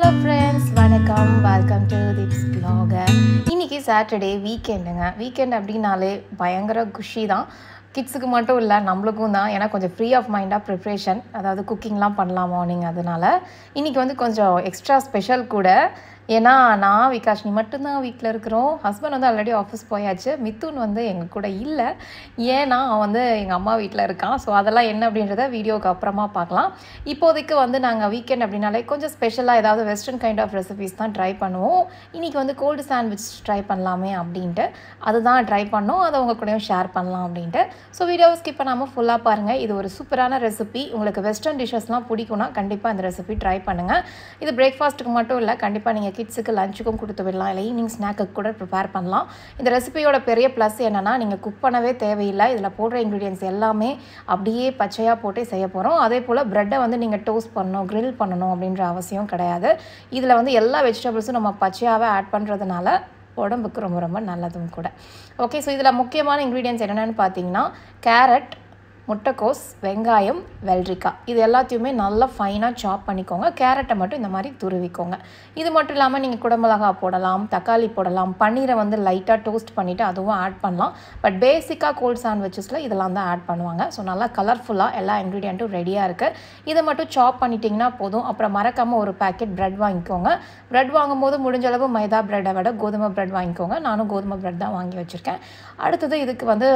Hello friends வணக்கம் welcome to திப்ஸ் vlogger இன்னைக்கு சாட்டர்டே வீக்கெண்டுங்க வீக்கெண்ட் அப்படின்னாலே பயங்கர குஷி தான் கிட்ஸுக்கு மட்டும் இல்லை நம்மளுக்கும் தான் ஏன்னா கொஞ்சம் ஃப்ரீ ஆஃப் மைண்டாக ப்ரிப்ரேஷன் அதாவது குக்கிங்லாம் பண்ணலாம் மார்னிங் அதனால இன்னைக்கு வந்து கொஞ்சம் எக்ஸ்ட்ரா ஸ்பெஷல் கூட ஏன்னா நான் விகாஷ்னி மட்டும்தான் வீட்டில் இருக்கிறோம் ஹஸ்பண்ட் வந்து ஆல்ரெடி ஆஃபீஸ் போயாச்சு மித்துன் வந்து எங்கள் கூட இல்லை ஏன்னா அவன் வந்து எங்கள் அம்மா வீட்டில் இருக்கான் ஸோ அதெல்லாம் என்ன அப்படின்றத வீடியோக்கு அப்புறமா பார்க்கலாம் இப்போதைக்கு வந்து நாங்கள் வீக்கெண்ட் அப்படின்னாலே கொஞ்சம் ஸ்பெஷலாக ஏதாவது வெஸ்டர்ன் கைண்ட் ஆஃப் ரெசிபிஸ் தான் ட்ரை பண்ணுவோம் இன்றைக்கி வந்து கோல்டு சாண்ட்விச் ட்ரை பண்ணலாமே அப்படின்ட்டு அதுதான் ட்ரை பண்ணோம் அதை உங்கள் கூடயும் ஷேர் பண்ணலாம் அப்படின்ட்டு ஸோ வீடியோவை ஸ்கிப் பண்ணாமல் ஃபுல்லாக பாருங்கள் இது ஒரு சூப்பரான ரெசிபி உங்களுக்கு வெஸ்டர்ன் டிஷ்ஷஸ்லாம் பிடிக்கும்னா கண்டிப்பாக இந்த ரெசிபி ட்ரை பண்ணுங்கள் இது பிரேக்ஃபாஸ்ட்டுக்கு மட்டும் இல்லை கண்டிப்பாக நீங்கள் கிட்ஸுக்கு லஞ்சுக்கும் கொடுத்து விடலாம் இல்லை ஈவினிங் ஸ்நாக்குக்கு கூட ப்ரிப்பேர் பண்ணலாம் இந்த ரெசிபியோட பெரிய ப்ளஸ் என்னென்னா நீங்கள் குக் பண்ணவே தேவையில்லை இதில் போடுற இன்க்ரீடியன்ஸ் எல்லாமே அப்படியே பச்சையாக போட்டே செய்ய போகிறோம் அதே போல் ப்ரெட்டை வந்து நீங்கள் டோஸ்ட் பண்ணணும் grill பண்ணணும் அப்படின்ற அவசியம் கிடையாது இதில் வந்து எல்லா வெஜிடபிள்ஸும் நம்ம பச்சையாகவே ஆட் பண்ணுறதுனால உடம்புக்கு ரொம்ப ரொம்ப நல்லதும் கூட ஓகே ஸோ இதில் முக்கியமான இன்க்ரீடியன்ஸ் என்னென்னு பார்த்தீங்கன்னா கேரட் முட்டைக்கோஸ் வெங்காயம் வெள்ளரிக்காய் இது எல்லாத்தையுமே நல்லா ஃபைனாக சாப் பண்ணிக்கோங்க கேரட்டை மட்டும் இந்த மாதிரி துருவிக்கோங்க இது மட்டும் இல்லாமல் நீங்கள் குடமிளகா போடலாம் தக்காளி போடலாம் பன்னீரை வந்து லைட்டாக டோஸ்ட் பண்ணிவிட்டு அதுவும் ஆட் பண்ணலாம் பட் பேசிக்காக கோல்ட் சாண்ட்விச்சஸில் இதெல்லாம் தான் ஆட் பண்ணுவாங்க ஸோ நல்லா கலர்ஃபுல்லாக எல்லா இன்க்ரீடியண்ட்டும் ரெடியாக இருக்குது இதை மட்டும் சாப் பண்ணிட்டீங்கன்னா போதும் அப்புறம் மறக்காமல் ஒரு பேக்கெட் ப்ரெட் வாங்கிக்கோங்க ப்ரெட் வாங்கும்போது முடிஞ்ச அளவு மைதா ப்ரெட்டை விட கோதுமை ப்ரெட் வாங்கிக்கோங்க நானும் கோதுமை ப்ரெட் தான் வாங்கி வச்சுருக்கேன் அடுத்தது இதுக்கு வந்து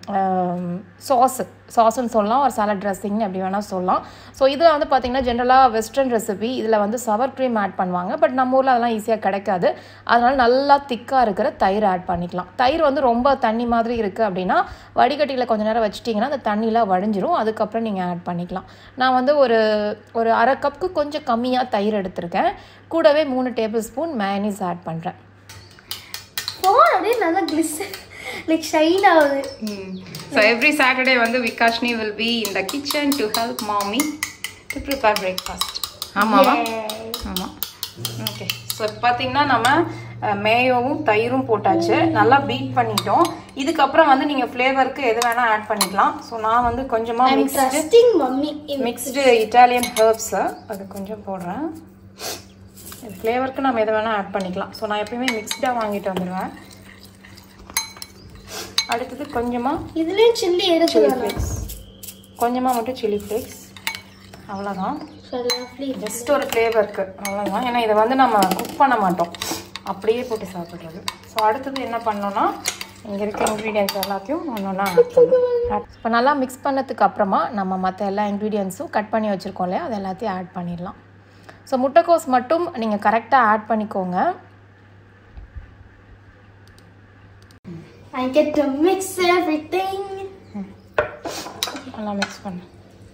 சாஸு சாஸ்ன்னு சொல்லலாம் ஒரு சாலட் ட்ரெஸ்ஸிங்னு எப்படி வேணால் சொல்லலாம் ஸோ இதில் வந்து பார்த்திங்கன்னா ஜென்ரலாக வெஸ்டர்ன் ரெசிபி இதில் வந்து சவர் க்ரீம் ஆட் பண்ணுவாங்க பட் நம்ம ஊரில் அதெல்லாம் ஈஸியாக கிடைக்காது அதனால் நல்லா திக்காக இருக்கிற தயிர் ஆட் பண்ணிக்கலாம் தயிர் வந்து ரொம்ப தண்ணி மாதிரி இருக்குது அப்படின்னா வடிகட்டியில் கொஞ்ச நேரம் வச்சிட்டிங்கன்னா அந்த தண்ணியில் வடிஞ்சிரும் அதுக்கப்புறம் நீங்கள் ஆட் பண்ணிக்கலாம் நான் வந்து ஒரு ஒரு அரை கப்புக்கு கொஞ்சம் கம்மியாக தயிர் எடுத்திருக்கேன் கூடவே மூணு டேபிள் ஸ்பூன் மேனிஸ் ஆட் பண்ணுறேன் ஃபோன் அப்படியே நல்லா கிளிஸ் லைக் ஷைன் ஆகுது ஸோ எவ்ரி சாட்டர்டே வந்து Vikashni will be in the kitchen to help மாமி டு ப்ரிப்பேர் பிரேக்ஃபாஸ்ட் ஆமாவா ஆமாம் ஓகே ஸோ இப்போ பார்த்தீங்கன்னா நம்ம அஹ், மேயோவும் தயிரும் போட்டாச்சு நல்லா பீட் பண்ணிட்டோம் இதுக்கப்புறம் வந்து நீங்கள் ஃப்ளேவருக்கு எது வேணால் ஆட் பண்ணிக்கலாம் ஸோ நான் வந்து கொஞ்சமாக mixed dressing mummy mixed Italian herbs அது கொஞ்சம் போடுறேன் இது ஃப்ளேவருக்கு நம்ம எது வேணால் ஆட் பண்ணிக்கலாம் ஸோ நான் எப்பயுமே மிக்ஸ்டாக வாங்கிட்டு வந்துடுவேன் அடுத்தது கொஞ்சமாக இதுலயும் சில்லி சில்லி இருக்குது ஃப்ளேக்ஸ் கொஞ்சமாக மட்டும் சில்லி ஃப்ளேக்ஸ் அவ்வளோதான் லவ்லி ஜஸ்ட் ஒரு ஃப்ளேவருக்கு அவ்வளோதான் ஏன்னா இதை வந்து நம்ம குக் பண்ண மாட்டோம் அப்படியே போட்டு சாப்பிட்றது ஸோ அடுத்தது என்ன பண்ணோன்னா இங்கே இருக்க இன்க்ரீடியன்ஸ் எல்லாத்தையும் ஒன்று ஒன்றா ஆட் பண்ணணும் இப்போ நல்லா மிக்ஸ் பண்ணதுக்கு அப்புறமா நம்ம மற்ற எல்லா இன்க்ரீடியன்ஸும் கட் பண்ணி வச்சுருக்கோம் இல்லையா அது எல்லாத்தையும் ஆட் பண்ணிடலாம் ஸோ முட்டைக்கோஸ் மட்டும் நீங்கள் கரெக்டாக ஆட் பண்ணிக்கோங்க I get to mix everything. நல்லா மிக்ஸ் பண்ணு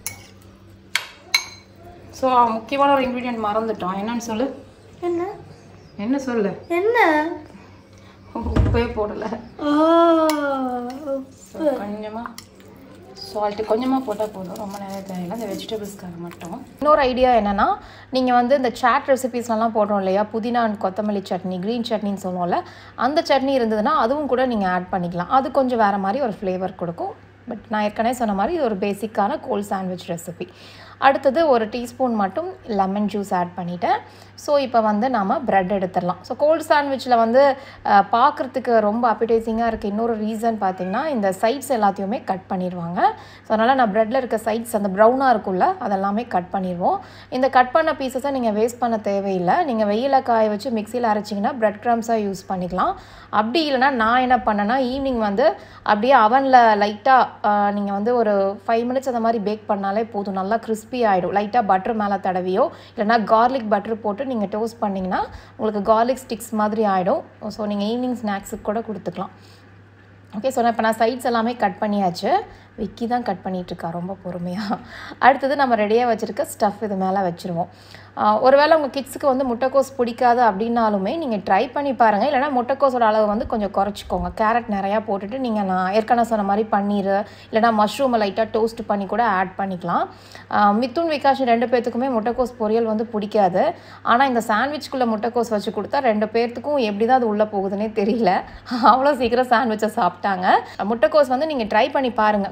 ஸோ முக்கியமான ஒரு இன்க்ரீடியன்ட் மறந்துட்டோம் என்னன்னு சொல்லு என்ன என்ன சொல்லு என்ன உப்பே போடலை ஓ ஸோ கொஞ்சமாக சால்ட்டு கொஞ்சமாக போட்டால் போதும் ரொம்ப நேரம் தேவையில்லை இந்த வெஜிடபிள்ஸ்க்காக மட்டும் இன்னொரு ஐடியா என்னென்னா நீங்கள் வந்து இந்த சாட் ரெசிபீஸ்லாம் போடுறோம் இல்லையா புதினா and கொத்தமல்லி சட்னி க்ரீன் சட்னின்னு சொல்லுவோம்ல அந்த சட்னி இருந்ததுன்னா அதுவும் கூட நீங்கள் ஆட் பண்ணிக்கலாம் அது கொஞ்சம் வேறு மாதிரி ஒரு ஃப்ளேவர் கொடுக்கும் பட் நான் ஏற்கனவே சொன்ன மாதிரி இது ஒரு பேசிக்கான கோல்ட் சாண்ட்விச் ரெசிபி அடுத்தது ஒரு டீஸ்பூன் மட்டும் லெமன் ஜூஸ் ஆட் பண்ணிட்டேன் ஸோ இப்போ வந்து நம்ம ப்ரெட் எடுத்துடலாம் ஸோ கோல்ட் சாண்ட்விச்சில் வந்து அஹ், பார்க்கறதுக்கு ரொம்ப அப்பிடைசிங்காக இருக்க இன்னொரு ரீசன் பார்த்தீங்கன்னா இந்த சைட்ஸ் எல்லாத்தையுமே கட் பண்ணிடுவாங்க ஸோ அதனால் நான் ப்ரெட்டில் இருக்க சைட்ஸ் அந்த ப்ரௌனாக இருக்கும்ல அதெல்லாமே கட் பண்ணிடுவோம் இந்த கட் பண்ண பீசஸை நீங்கள் வேஸ்ட் பண்ண தேவையில்லை நீங்கள் வெயில காய வச்சு மிக்சியில் அரைச்சிங்கன்னா ப்ரெட் க்ரம்ஸாக யூஸ் பண்ணிக்கலாம் அப்படி இல்லைன்னா நான் என்ன பண்ணேன்னா ஈவினிங் வந்து அப்படியே அவனில் லைட்டாக நீங்கள் வந்து ஒரு ஃபைவ் மினிட்ஸ் அந்த மாதிரி பேக் பண்ணாலே போதும் நல்லா கிறிஸ்பி ஆகிடும் லைட்டாக பட்டர் மேலே தடவியோ இல்லைனா கார்லிக் பட்டர் போட்டு நீங்கள் டோஸ்ட் பண்ணிங்கன்னா உங்களுக்கு கார்லிக் ஸ்டிக்ஸ் மாதிரி ஆகிடும் ஸோ நீங்கள் ஈவினிங் ஸ்நாக்ஸுக்கு கூட கொடுத்துக்கலாம் ஓகே ஸோ இப்போ நான் சைட்ஸ் எல்லாமே கட் பண்ணியாச்சு விக்கி தான் கட் பண்ணிகிட்ருக்கா ரொம்ப பொறுமையாக அடுத்தது நம்ம ரெடியாக வச்சுருக்க ஸ்டஃப் இது மேலே வச்சுருவோம் ஆஹ் ஒருவேளை உங்கள் கிட்ஸுக்கு வந்து முட்டைக்கோஸ் பிடிக்காது அப்படின்னாலுமே நீங்கள் ட்ரை பண்ணி பாருங்கள் இல்லைனா முட்டைக்கோஸோட அளவு வந்து கொஞ்சம் குறைச்சிக்கோங்க கேரட் நிறையா போட்டுட்டு நீங்கள் நான் ஏற்கனவே சொன்ன மாதிரி பன்னீர் இல்லைனா மஷ்ரூமை லைட்டாக டோஸ்ட் பண்ணி கூட ஆட் பண்ணிக்கலாம் ஆஹ் மிதுன் விகாஷ் ரெண்டு பேர்த்துக்குமே முட்டைக்கோஸ் பொரியல் வந்து பிடிக்காது ஆனால் இந்த சாண்ட்விச்குள்ளே முட்டைக்கோஸ் வச்சு கொடுத்தா ரெண்டு பேர்த்துக்கும் எப்படி தான் அது உள்ளே போகுதுன்னே தெரியல அவ்வளோ சீக்கிரம் சாண்ட்விச்சை சாப்பிட்டாங்க முட்டைக்கோஸ் வந்து நீங்கள் ட்ரை பண்ணி பாருங்கள்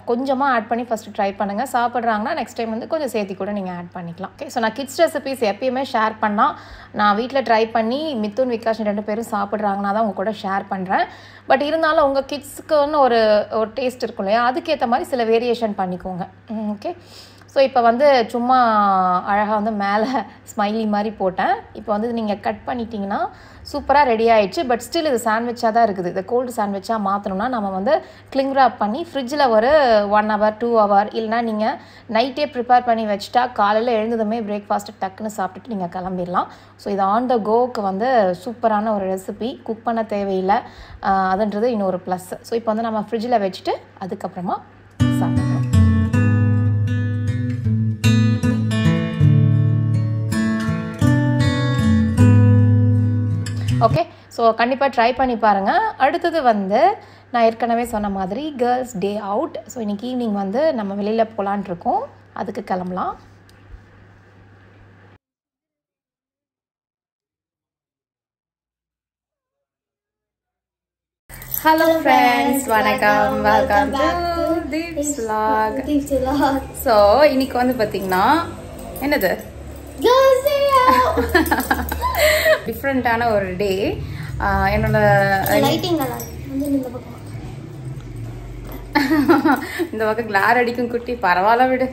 கொஞ்சமாக ஆட் பண்ணி ஃபஸ்ட்டு ட்ரை பண்ணுங்கள் சாப்பிட்றாங்கன்னா நெக்ஸ்ட் டைம் வந்து கொஞ்சம் சேர்த்தி கூட நீங்கள் ஆட் பண்ணிக்கலாம் ஓகே ஸோ நான் கிட்ஸ் ரெசிபீஸ் எப்பயுமே ஷேர் பண்ணால் நான் வீட்டில் ட்ரை பண்ணி மித்துன் விகாஷ் ரெண்டு பேரும் சாப்பிட்றாங்கன்னா தான் உங்கள் கூட ஷேர் பண்ணுறேன் பட் இருந்தாலும் உங்கள் கிட்ஸ்க்குன்னு ஒரு ஒரு டேஸ்ட் இருக்கும் இல்லையா அதுக்கேற்ற மாதிரி சில வேரியேஷன் பண்ணிக்கோங்க ஓகே ஸோ இப்போ வந்து சும்மா அழகாக வந்து மேலே ஸ்மைலி மாதிரி போட்டேன் இப்போ வந்து நீங்கள் கட் பண்ணிட்டீங்கன்னா சூப்பராக ரெடி ஆயிடுச்சு பட் ஸ்டில் இது சாண்ட்விச்சாக தான் இருக்குது இது கோல்டு சாண்ட்விச்சாக மாற்றணும்னா நம்ம வந்து கிளிங் ராப் பண்ணி ஃப்ரிட்ஜில் ஒரு ஒன் ஹவர் டூ ஹவர் இல்லைனா நீங்கள் நைட்டே ப்ரிப்பேர் பண்ணி வச்சுட்டா காலையில் எழுந்ததுமே பிரேக்ஃபாஸ்ட்டு டக்குன்னு சாப்பிட்டுட்டு நீங்கள் கிளம்பிடலாம் ஸோ இது ஆன் த கோக்கு வந்து சூப்பரான ஒரு ரெசிபி குக் பண்ண தேவையில்லை ஆஹ் அதுன்றது இன்னொரு ப்ளஸ் ஸோ இப்போ வந்து நம்ம ஃப்ரிட்ஜில் வச்சுட்டு அதுக்கப்புறமா சாப்பிட்றோம் ஓகே ஸோ கண்டிப்பாக ட்ரை பண்ணி பாருங்கள் அடுத்தது வந்து நான் ஏற்கனவே சொன்ன மாதிரி கேர்ள்ஸ் டே அவுட் ஸோ இன்றைக்கி ஈவினிங் வந்து நம்ம வெளியில் போகலான் இருக்கோம் அதுக்கு கிளம்பலாம் ஹலோ ஃப்ரெண்ட்ஸ் வணக்கம் welcome to Deeps vlog so இன்னைக்கு வந்து பார்த்தீங்கன்னா என்னது டிஃப்ரெண்ட்டான ஒரு டே என்னோட லைட்டிங் நல்லா இருக்கு. வந்து இந்த பக்கம் இந்த பக்கம் கிளார் அடிக்கும் குட்டி பரவாயில்ல விடு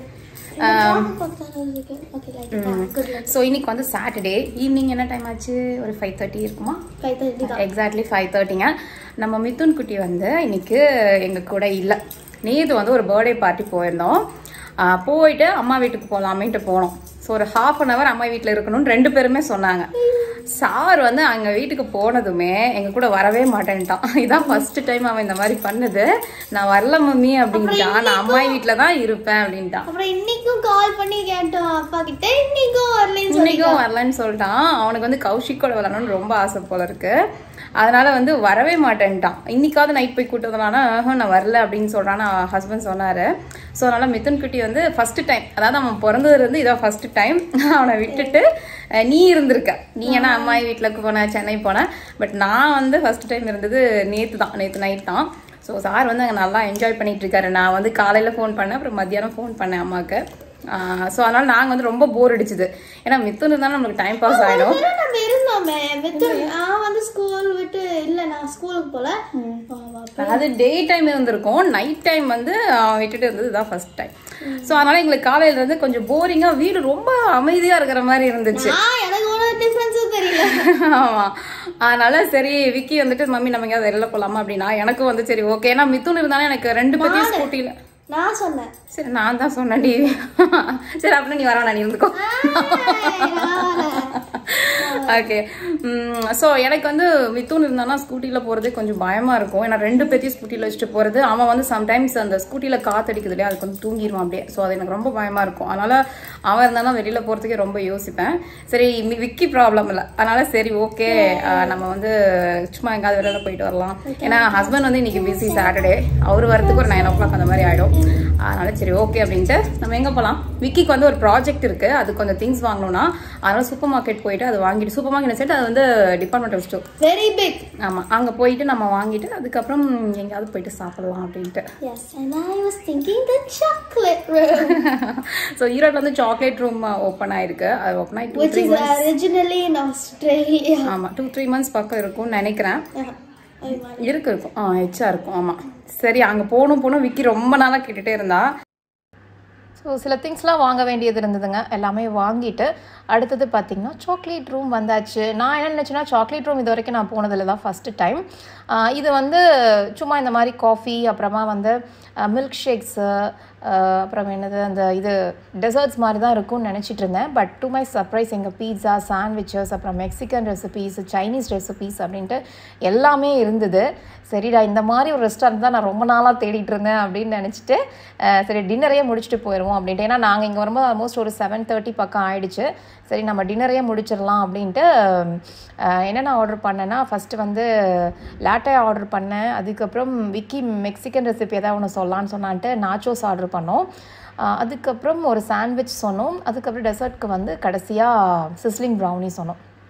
okay lighting good light so இன்னைக்கு வந்து சாட்டர்டே ஈவினிங் என்ன டைம் ஆச்சு ஒரு ஃபைவ் தேர்ட்டி இருக்குமா ஃபைவ் தேர்ட்டி தான் எக்ஸாக்ட்லி ஃபைவ் தேர்ட்டிங்க நம்ம மிதுன் குட்டி வந்து இன்னைக்கு எங்கள் கூட இல்லை நேற்று வந்து ஒரு பர்த்டே பார்ட்டி போயிருந்தோம் ஆஹ் போயிட்டு அம்மா வீட்டுக்கு போகலாமேன்ட்டு போனோம் ஸோ ஒரு ஹாஃப் அன் ஹவர் அம்மா வீட்டில் இருக்கணும்னு ரெண்டு பேருமே சொன்னாங்க சார் வந்து அங்கே வீட்டுக்கு போனதுமே எங்கள் கூட வரவே மாட்டேன்ட்டான் இதான் ஃபர்ஸ்ட் டைம் அவன் இந்த மாதிரி பண்ணுது நான் வரல மம்மி அப்படின்ட்டான் நான் அம்மா வீட்டில் தான் இருப்பேன் அப்படின்ட்டான் அப்புறம் இன்னைக்கும் கால் பண்ணி கேட்டோம் அப்பா கிட்ட இன்னைக்கும் வரலன்னு சொல்லி இன்னைக்கும் வரலன்னு சொல்லிட்டான் அவனுக்கு வந்து கௌஷிக்கோட விளாடணும்னு ரொம்ப ஆசை போல இருக்கு அதனால வந்து வரவே மாட்டேன்ட்டான் இன்னைக்காவது நைட் போய் கூட்டதுனால நான் வரல அப்படின்னு சொல்றான்னு ஹஸ்பண்ட் சொன்னாரு ஸோ அதனால மிதுன் குட்டி வந்து ஃபர்ஸ்ட் டைம் அதாவது அவன் பிறந்ததுல இருந்து இதான் ஃபர்ஸ்ட் டைம் அவனை விட்டுட்டு அஹ், நீ இருந்திருக்க நீ ஏன்னா அம்மா வீட்டில் போன சென்னை போன பட் நான் வந்து ஃபர்ஸ்ட் டைம் இருந்தது நேற்று தான் நேற்று நைட் தான் ஸோ சார் வந்து அங்கே நல்லா என்ஜாய் பண்ணிட்டு இருக்காரு நான் வந்து காலையில் ஃபோன் பண்ணேன் அப்புறம் மத்தியானம் ஃபோன் பண்ணேன் அம்மாவுக்கு ஸோ அதனால நாங்கள் வந்து ரொம்ப போர் அடிச்சுது ஏன்னா மித்துன் இருந்தாலும் நம்மளுக்கு டைம் பாஸ் ஆகிடும் வெறும் நம்ம இருந்தோமே வித்து நான் வந்து ஸ்கூல் விட்டு இல்ல நான் ஸ்கூலுக்கு போல ஆமா. அது டே டைம் இருந்திருக்கும் நைட் டைம் வந்து அவன் விட்டுட்டு இருந்தது தான் ஃபர்ஸ்ட் டைம் ஸோ அதனால எங்களுக்கு காலையில இருந்து கொஞ்சம் போரிங்காக வீடு ரொம்ப அமைதியாக இருக்கிற மாதிரி இருந்துச்சு நான் எனக்கு ஒரு டிஃபரன்ஸும் தெரியல ஆமா அதனால சரி விக்கி வந்துட்டு மம்மி நம்ம எங்கேயாவது வெளில போலாமா அப்படின்னா எனக்கும் வந்து சரி ஓகே ஏன்னா மித்துன் இருந்தாலும் எனக்கு ரெண்டு பேர்த்தையும் ஸ்கூட்டியில் நான் சொன்னேன் சரி நான் தான் சொன்னேன்டி சரி அப்படின்னா நீ வரா நீ இருந்துக்கோ ஓகே ஸோ எனக்கு வந்து மித்துன் இருந்தானா ஸ்கூட்டியில் போகிறது கொஞ்சம் பயமாக இருக்கும் ஏன்னா ரெண்டு பேர்த்தையும் ஸ்கூட்டியில் வச்சுட்டு போகிறது அவன் வந்து சம்டைம்ஸ் அந்த ஸ்கூட்டியில் காத்தடிக்குது இல்லையா அதுக்கு வந்து தூங்கிடுவான் அப்படியே ஸோ அது எனக்கு ரொம்ப பயமாக இருக்கும் அதனால் அவன் இருந்தானா வெளியில் போகிறதுக்கே ரொம்ப யோசிப்பேன் சரி மி- விக்கி ப்ராப்ளம் இல்லை அதனால சரி ஓகே நம்ம வந்து சும்மா எங்காவது வெளியில் போயிட்டு வரலாம் ஏன்னா ஹஸ்பண்ட் வந்து இன்னைக்கு பிஸி சாட்டர்டே அவர் வரதுக்கு ஒரு நைன் ஓ கிளாக் அந்த மாதிரி ஆகிடும் அதனால சரி ஓகே அப்படின்ட்டு நம்ம எங்கே போகலாம் விக்கிக்கு வந்து ஒரு ப்ராஜெக்ட் இருக்கு அது கொஞ்சம் திங்ஸ் வாங்கணும்னா அதனால சூப்பர் மார்க்கெட் போயிட்டு அது வாங்கிட்டு சூப்பர் மார்க்கெட் செட் அது வந்து டிபார்ட்மெண்டல் ஸ்டோர் வெரி பிக் ஆமாம் அங்கே போயிட்டு நம்ம வாங்கிட்டு அதுக்கப்புறம் எங்கேயாவது போயிட்டு சாப்பிடலாம் அப்படின்ட்டு yes and I was thinking the chocolate room so ஈரோட்டில் வந்து சாக்லேட் ரூம் ஓப்பன் ஆயிருக்கு அது ஓப்பன் ஆகி two which three is originally in Australia ஆமாம் டூ த்ரீ மந்த்ஸ் பக்கம் இருக்கும்னு நினைக்கிறேன் Yeah. I want- இருக்கு இருக்கும் ஆ எச்சா இருக்கும் ஆமாம் சரி அங்கே போகணும் போகணும் விக்கி ரொம்ப நாளாக கேட்டுகிட்டே இருந்தா ஸோ சில திங்ஸ்லாம் வாங்க வேண்டியது இருந்ததுங்க எல்லாமே வாங்கிட்டு அடுத்தது பார்த்தீங்கன்னா சாக்லேட் ரூம் வந்தாச்சு நான் என்ன நினச்சேன்னா சாக்லேட் ரூம் இது வரைக்கும் நான் போனதில்ல தான் ஃபஸ்ட்டு டைம் இது வந்து சும்மா இந்த மாதிரி காஃபி அப்புறமா வந்து மில்க் ஷேக்ஸு அப்புறம் என்னது அந்த இது டெசர்ட்ஸ் மாதிரி தான் இருக்கும்னு நினச்சிட்டு இருந்தேன் பட் டு மை சர்ப்ரைஸ் எங்கள் பீட்சா சாண்ட்விச்சஸ் அப்புறம் மெக்சிகன் ரெசிபீஸ் சைனீஸ் ரெசிபீஸ் அப்படின்ட்டு எல்லாமே இருந்தது சரிடா இந்த மாதிரி ஒரு ரெஸ்டாரண்ட் தான் நான் ரொம்ப நாளாக தேடிட்டு இருந்தேன் அப்படின்னு நினச்சிட்டு அஹ், சரி டின்னரையே முடிச்சுட்டு போயிடுவோம் அப்படின்ட்டு ஏன்னா நாங்கள் இங்கே வரும்போது ஆல்மோஸ்ட் ஒரு செவன் தேர்ட்டி பக்கம் ஆயிடுச்சு சரி நம்ம டின்னரையே முடிச்சிடலாம் அப்படின்ட்டு அஹ், என்னென்ன ஆர்டர் பண்ணேன்னா ஃபஸ்ட்டு வந்து லாட்டே ஆர்டர் பண்ணேன் அதுக்கப்புறம் விக்கி மெக்சிகன் ரெசிபி ஏதாவது ஒன்று சொல்லலான்னு சொன்னான்ட்டு நாச்சோஸ் ஆர்டர் பண்ணோம் அஹ், அதுக்கப்புறம் ஒரு சாண்ட்விச் சொன்னோம் அதுக்கப்புறம் டெசர்ட்க்கு வந்து கடைசியாக சிஸ்லிங் ப்ரௌனி சொன்னோம்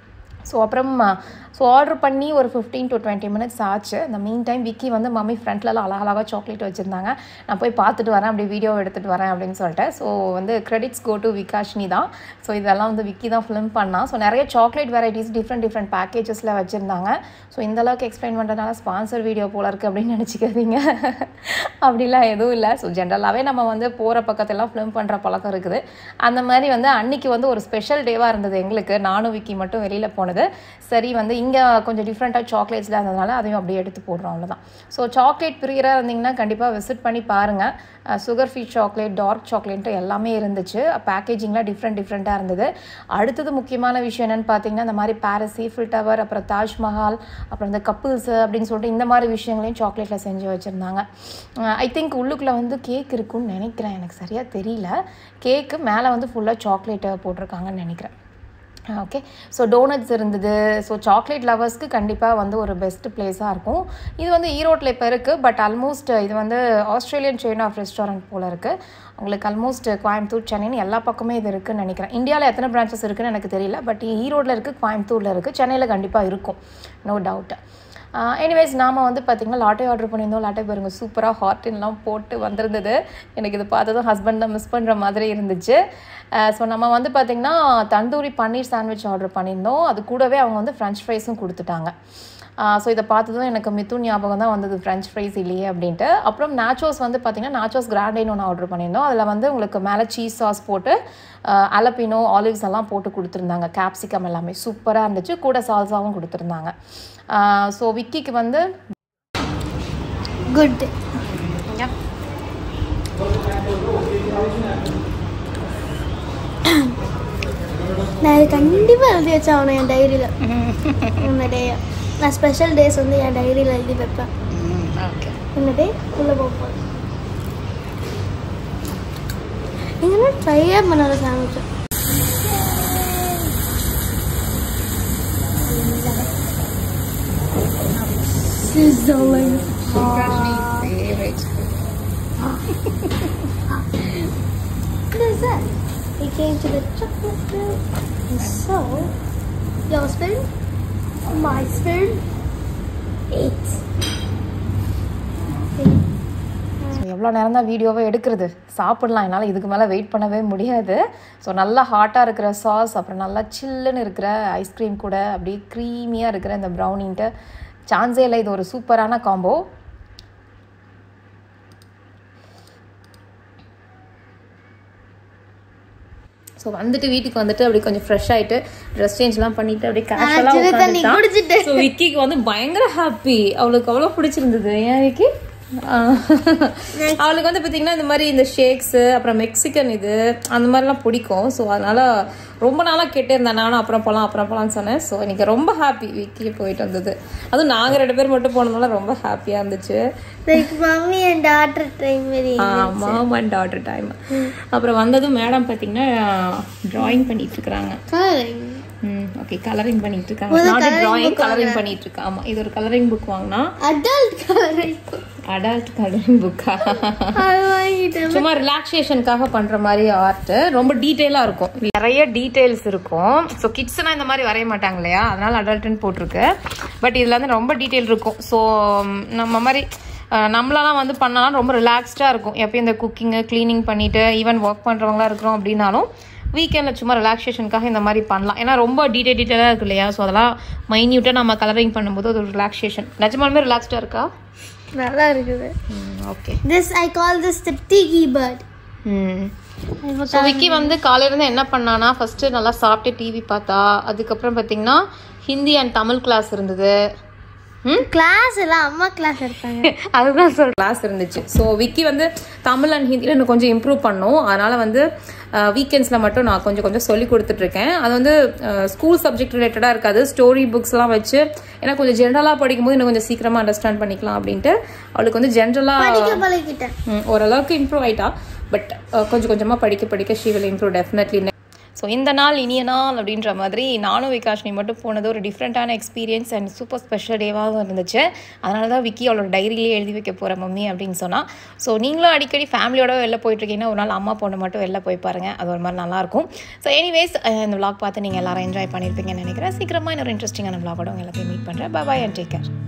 ஸோ அப்புறம் ஸோ ஆர்டர் பண்ணி ஒரு ஃபிஃப்டீன் டு டுவெண்ட்டி மினிட்ஸ் ஆச்சு இந்த மீன் டைம் விக்கி வந்து மம்மி ஃப்ரண்ட்லலாம் அழகழகாக சாக்லேட் வச்சுருந்தாங்க நான் போய் பார்த்துட்டு வரேன் அப்படி வீடியோ எடுத்துகிட்டு வரேன் அப்படின்னு சொல்லிட்டு ஸோ வந்து கிரெடிட்ஸ் கோ டு விகாஷ்னி தான் ஸோ இதெல்லாம் வந்து விக்கி தான் ஃபிலிம் பண்ணான் ஸோ நிறைய சாக்லேட் வெரைட்டிஸ் டிஃப்ரெண்ட் டிஃப்ரெண்ட் பேக்கேஜஸில் வச்சுருந்தாங்க ஸோ இந்த அளவுக்கு எக்ஸ்பிளைன் பண்ணுறதுனால ஸ்பான்சர் வீடியோ போல இருக்குது அப்படின்னு நினச்சிக்காதீங்க அப்படிலாம் எதுவும் இல்லை ஸோ ஜென்ரலாகவே நம்ம வந்து போகிற பக்கத்தெல்லாம் ஃபிலிம் பண்ணுற பழக்கம் இருக்குது அந்த மாதிரி வந்து அன்னைக்கு வந்து ஒரு ஸ்பெஷல் டேவாக இருந்தது எங்களுக்கு நானும் விக்கி மட்டும் வெளியில் போனது சரி வந்து இங்கே கொஞ்சம் டிஃப்ரெண்ட்டாக சாக்லேட்ஸ்லாம் இருந்ததுனால அதையும் அப்படியே எடுத்து போடுறோம் அவ்வளோதான் ஸோ சாக்லேட் பிரியராக இருந்தீங்கன்னா கண்டிப்பாக விசிட் பண்ணி பாருங்கள் sugar free chocolate dark chocolate எல்லாமே இருந்துச்சு பேக்கேஜிங்லாம் டிஃப்ரெண்ட் டிஃப்ரெண்ட்டாக இருந்தது அடுத்தது முக்கியமான விஷயம் என்னென்னு பார்த்தீங்கன்னா இந்த மாதிரி பாரிஸ் ஈஃபில் டவர் அப்புறம் தாஜ்மஹால் அப்புறம் இந்த கப்புள்ஸ் அப்படின்னு சொல்லிட்டு இந்த மாதிரி விஷயங்களையும் சாக்லேட்டில் செஞ்சு வச்சுருந்தாங்க ஐ திங்க் உள்ளுக்குள்ளே வந்து கேக் இருக்குன்னு நினைக்கிறேன் எனக்கு சரியாக தெரியல கேக்கு மேலே வந்து ஃபுல்லாக சாக்லேட்டை போட்டிருக்காங்கன்னு நினைக்கிறேன் ஓகே ஸோ டோனட்ஸ் இருந்தது ஸோ சாக்லேட் லவர்ஸ்க்கு கண்டிப்பாக வந்து ஒரு பெஸ்ட் பிளேஸாக இருக்கும் இது வந்து ஈரோட்டில் இப்போ இருக்குது பட் ஆல்மோஸ்ட் இது வந்து ஆஸ்திரேலியன் செயின் ஆஃப் ரெஸ்டாரண்ட் போல் இருக்குது உங்களுக்கு ஆல்மோஸ்ட் கோயம்புத்தூர் சென்னைன்னு எல்லா பக்கமே இது இருக்குன்னு நினைக்கிறேன் இந்தியாவில் எத்தனை பிரான்ச்சஸ் இருக்குன்னு எனக்கு தெரியல பட் ஈரோட்டில் இருக்குது கோயம்புத்தூரில் இருக்குது சென்னையில் கண்டிப்பாக இருக்கும் நோ டவுட் எனிவேஸ் நாம் வந்து பார்த்திங்கன்னா லாட்டே ஆர்டர் பண்ணியிருந்தோம் லாட்டே பாருங்க சூப்பராக ஹாட்டின்லாம் போட்டு வந்திருந்தது எனக்கு இது பார்த்ததும் ஹஸ்பண்ட் தான் மிஸ் பண்ணுற மாதிரி இருந்துச்சு ஸோ நம்ம வந்து பார்த்திங்கன்னா தந்தூரி பன்னீர் சாண்ட்விச் ஆர்டர் பண்ணியிருந்தோம் அது கூடவே அவங்க வந்து ஃப்ரெஞ்ச் ஃப்ரைஸும் கொடுத்துட்டாங்க ஸோ இதை பார்த்ததும் எனக்கு மித்து ஞாபகம் தான் வந்தது ஃப்ரெஞ்ச் ஃப்ரைஸ் இல்லையே அப்படின்ட்டு அப்புறம் நாச்சோஸ் வந்து பார்த்திங்கன்னா நாச்சோஸ் கிராண்டேன்னு ஒன்று ஆர்டர் பண்ணியிருந்தோம் அதில் வந்து உங்களுக்கு மேலே சீஸ் சாஸ் போட்டு அலப்பினோ ஆலிவ்ஸ் எல்லாம் போட்டு கொடுத்துருந்தாங்க கேப்சிகம் எல்லாமே சூப்பராக இருந்துச்சு கூட சால்சாவும் கொடுத்துருந்தாங்க ஸோ விக்கிக்கு வந்து குட் நான் இது கண்டிப்பாக எழுதி வச்சாகணும் என் டைரியில் இந்த டே நான் ஸ்பெஷல் டேஸ் வந்து என் டைரியில் எழுதி வைப்பேன் ஓகே இந்த டே உள்ளே போப்போம் இதெல்லாம் ட்ரையே பண்ணாத சாமிச்சு Sizzling. What is that? We came to the chocolate room. And so, your spoon, my spoon, eight. So எவ்வளோ நேரம் தான் வீடியோவை எடுக்கிறது சாப்பிடலாம் என்னால் இதுக்கு மேலே வெயிட் பண்ணவே முடியாது ஸோ நல்லா ஹாட்டாக இருக்கிற சாஸ் அப்புறம் நல்லா சில்லுன்னு இருக்கிற ஐஸ்கிரீம் கூட அப்படியே க்ரீமியாக இருக்கிற இந்த ப்ரௌனின்ட்டு சான்ஸே இல்லை இது ஒரு சூப்பரான காம்போ ஸோ வந்துட்டு வீட்டுக்கு வந்துட்டு அப்படி கொஞ்சம் ஃப்ரெஷ் ஆகிட்டு ட்ரெஸ் சேஞ்ச்லாம் பண்ணிட்டு அப்படியே Actually, தண்ணி கேஷுவலாக குடிச்சிட்டு. ஸோ விக்கிக்கு வந்து பயங்கர ஹாப்பி அவளுக்கு அவ்வளோ பிடிச்சிருந்தது ஏன் விக்கி ஆஹ். அவளுக்கு வந்து பார்த்தீங்கன்னா இந்த மாதிரி இந்த ஷேக்ஸு அப்புறம் மெக்சிகன் இது அந்த மாதிரிலாம் பிடிக்கும் ஸோ அதனால ரொம்ப நாளாக கேட்டே இருந்தேன் நானும் அப்புறம் போகலாம் அப்புறம் போகலான்னு சொன்னேன் ஸோ எனக்கு ரொம்ப ஹாப்பி விக்கி போயிட்டு வந்தது அதுவும் நாங்கள் ரெண்டு பேர் மட்டும் போனதுனால ரொம்ப ஹாப்பியாக இருந்துச்சு Like mommy and daughter time very. Mom and daughter time அப்புறம் வந்ததும் மேடம் பார்த்தீங்கன்னா டிராயிங் பண்ணிட்டு இருக்கிறாங்க Coloring. ஓகே கலரிங் பண்ணிட்டு இருக்காங்க நாட் டிராயிங் கலரிங் பண்ணிட்டு இருக்கா ஆமா இது ஒரு கலரிங் புக் வாங்கினா Adult coloring. அடல்ட் கலரிங் புக்கா I வாங்கிட்டேன். சும்மா ரிலாக்ஸேஷனுக்காக பண்ற மாதிரி ஆர்ட் ரொம்ப டீட்டெயிலா இருக்கும் நிறைய டீடைல்ஸ் இருக்கும் ஸோ கிட்ஸ்னா இந்த மாதிரி வரைய மாட்டாங்க இல்லையா அதனால அடல்ட்னு போட்டிருக்கு பட் இதுல வந்து ரொம்ப டீட்டெயில் இருக்கும் ஸோ நம்ம மாதிரி அஹ், நம்மளாலாம் வந்து பண்ணாலும் ரொம்ப ரிலாக்ஸ்டாக இருக்கும் எப்பயும் இந்த குக்கிங்கு க்ளீனிங் பண்ணிட்டு ஈவன் ஒர்க் பண்ணுறவங்களா இருக்கிறோம் அப்படின்னாலும் வீக்கெண்டில் சும்மா ரிலாக்ஸேஷனுக்காக இந்த மாதிரி பண்ணலாம் ஏன்னா ரொம்ப டீட்டெயில் டீட்டெயிலாக இருக்கு இல்லையா ஸோ அதெல்லாம் மைன்யூட்டாக நம்ம கலரிங் பண்ணும்போது அது ஒரு ரிலாக்ஸேஷன் நிஜமாலுமே ரிலாக்ஸ்டாக இருக்கா நல்லா இருக்குது okay This I call this the tiki bird. ம் ஸோ விக்கி வந்து காலையில இருந்து என்ன பண்ணானா ஃபர்ஸ்ட் நல்லா சாப்பிட்டு டிவி பார்த்தா அதுக்கப்புறம் பார்த்தீங்கன்னா ஹிந்தி அண்ட் தமிழ் கிளாஸ் இருந்தது ம் கிளாஸ் எல்லாம் அம்மா கிளாஸ் எடுத்தாங்க அதுதான் சொல் கிளாஸ் இருந்துச்சு ஸோ விக்கி வந்து தமிழ் அண்ட் ஹிந்தியில் இன்னும் கொஞ்சம் இம்ப்ரூவ் பண்ணும் அதனால வந்து வீக்கெண்ட்ஸில் மட்டும் நான் கொஞ்சம் கொஞ்சம் சொல்லி கொடுத்துட்ருக்கேன் அது வந்து ஸ்கூல் சப்ஜெக்ட் ரிலேட்டடாக இருக்காது ஸ்டோரி புக்ஸ்லாம் வச்சு ஏன்னா கொஞ்சம் ஜென்ரலாக படிக்கும்போது இன்னும் கொஞ்சம் சீக்கிரமாக அண்டர்ஸ்டாண்ட் பண்ணிக்கலாம் அப்படின்ட்டு அவளுக்கு வந்து ஜென்ரலாக படிக்க பழகிட்டேன் ம், ஓரளவுக்கு இம்ப்ரூவ் ஆயிட்டா பட் கொஞ்சம் கொஞ்சமாக படிக்க படிக்க she will improve definitely so இந்த நாள் இனிய நாள் அப்படின்ற மாதிரி நானும் விகாஷினி மட்டும் போனது ஒரு டிஃப்ரெண்ட்டான எக்ஸ்பீரியன்ஸ் அண்ட் சூப்பர் ஸ்பெஷல் டேவாகவும் இருந்துச்சு அதனால தான் விக்கி அவளோட டைரியிலே எழுதி வைக்க போகிற மம்மி அப்படின்னு சொன்னால் ஸோ நீங்களும் அடிக்கடி ஃபேமிலியோட வெளில போயிட்டுருக்கீங்கன்னா ஒரு நாள் அம்மா பொண்ணு மட்டும் வெளில போய் பாருங்கள் அது ஒரு மாதிரி நல்லாயிருக்கும் ஸோ எனிவேஸ் இந்த vlog பார்த்து நீங்கள் எல்லாரும் என்ஜாய் பண்ணியிருப்பீங்கன்னு நினைக்கிறேன் சீக்கிரமாக இன்னொரு இன்ட்ரெஸ்டிங்கான vlog-ஓட உங்க எல்லாத்தையும் மீட் பண்ணுறேன் பாய் அண்ட் டேக் கேர்